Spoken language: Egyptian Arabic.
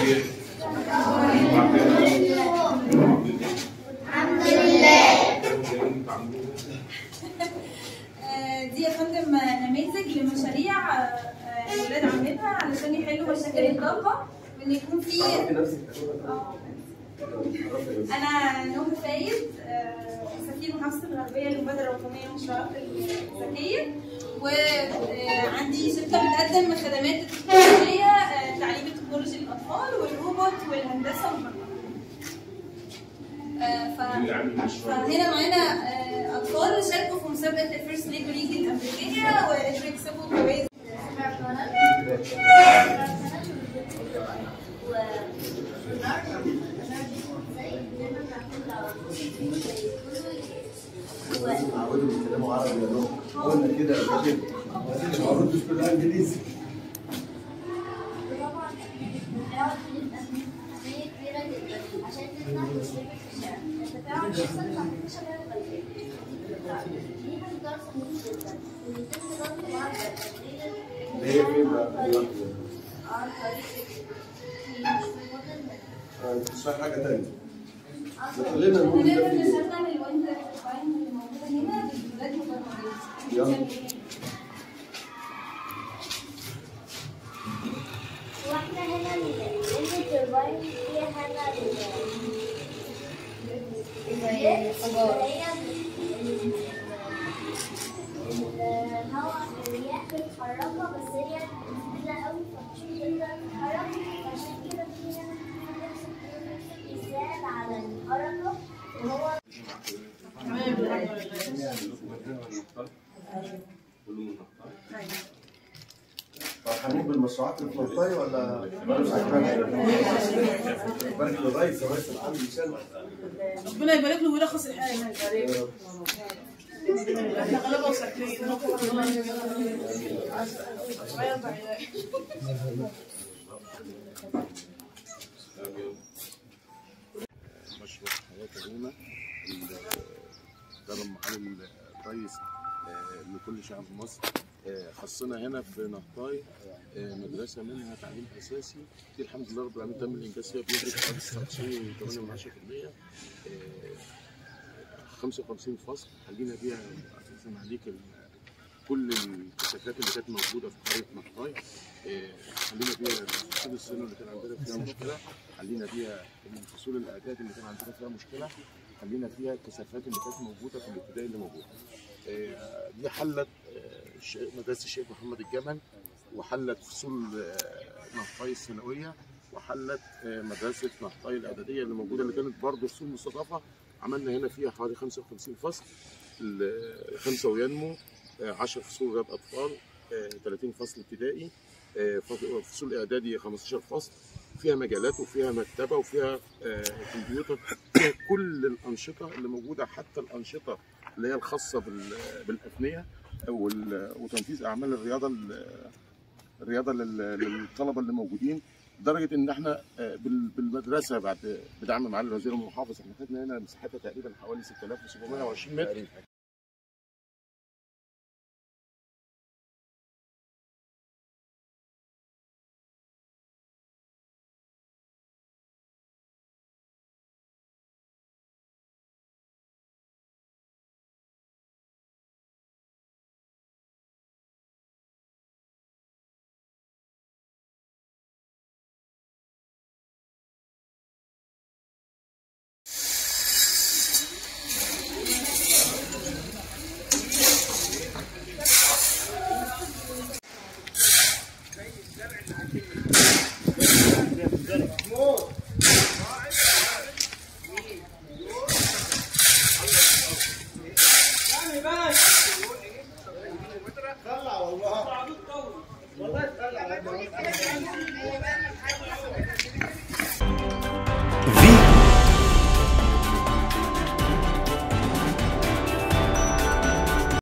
آه، دي يا فندم نماذج لمشاريع آه، آه، الولاد عاملينها علشان يحلوا مشاكل الطلبه وان يكون في آه. انا نوم فايد آه، سفير محافظه الغربيه للمبادره الوطنيه للمشروعات الذكيه وعندي شركه بتقدم خدمات التكنولوجيه آه، تعليم التكنولوجي للاطفال والروبوت والهندسه والبرمجه آه، ف- فهنا معانا آه، اطفال شاركوا في مسابقه الفيرست ليج ليج الامريكيه وقدروا يكسبوا جوائز عودوا يتكلموا عربي يا دوب قلنا كده يا كده عايزين ما ردش كلها انجليزي طبعا التفاعل بيبقى أهمية كبيرة جدا عشان تمنع تشويه الشارع التفاعل بيحصل بعد تشابه الغلبية ليها مقدار مهم جدا ويتم ضبط بعض التقدير هي فين بقى؟ عن طريق في مدن آه، انت مش فاهم حاجه ثانيه عن طريق خلينا نقول هنقدر ده في إيه؟ نشغل الويندو فاين اللي موجوده هنا بالولاد يلا. مبرمجين واحنا هنا الويند توربين فيها هنا ال الهواء الرياح بتحركها بس هي كبيرة قوي فمش بتقدر تتحرك عشان كده في هنا بيساعد على الحركة وهو فرحانين بالمشروعات اللي في منطقي ولا مش عاجباك؟ بارك للرئيس الرئيس العام مشان ربنا يبارك له ويلخص الحال احنا غلابه وساكتين مشروع حياة كريمة كرم معالي الرئيس آه، لكل شعب مصر آه، خصنا هنا في نهطاي آه، مدرسة منها تعليم أساسي دي الحمد لله رب العالمين تم الإنجاز فيها بنسبة 99.8% آه، 55 فصل خلينا بيها أساسا عليك ال- كل الكثافات اللي كانت موجوده في قريه نهطاي آه، حلينا بيها فصول السنه اللي كان عندنا فيها مشكله حلينا بيها فصول الاعداد اللي كان عندنا فيها مشكله حلينا فيها الكثافات اللي كانت موجوده في الابتدائي اللي موجوده آه، دي حلت آه، الش- مدرسه الشيخ محمد الجمل وحلت فصول آه، نهطاي الثانويه وحلت آه، مدرسه نهطاي الاعداديه اللي موجوده اللي كانت برضه فصول مستضافه عملنا هنا فيها حوالي 55 فصل ال- خمسه وينمو 10 فصول رياض اطفال آه، 30 فصل ابتدائي آه، فص- فصول اعدادي 15 فصل فيها مجالات وفيها مكتبه وفيها آه، كمبيوتر فيها كل الانشطه اللي موجوده حتى الانشطه اللي هي الخاصه بال- بالافنيه وال- وتنفيذ اعمال الرياضه ال- الرياضه لل- للطلبه اللي موجودين لدرجه ان احنا آه، بال- بالمدرسه بعد بدعم معالي الوزير المحافظ احنا خدنا هنا مساحتها تقريبا حوالي 6720 متر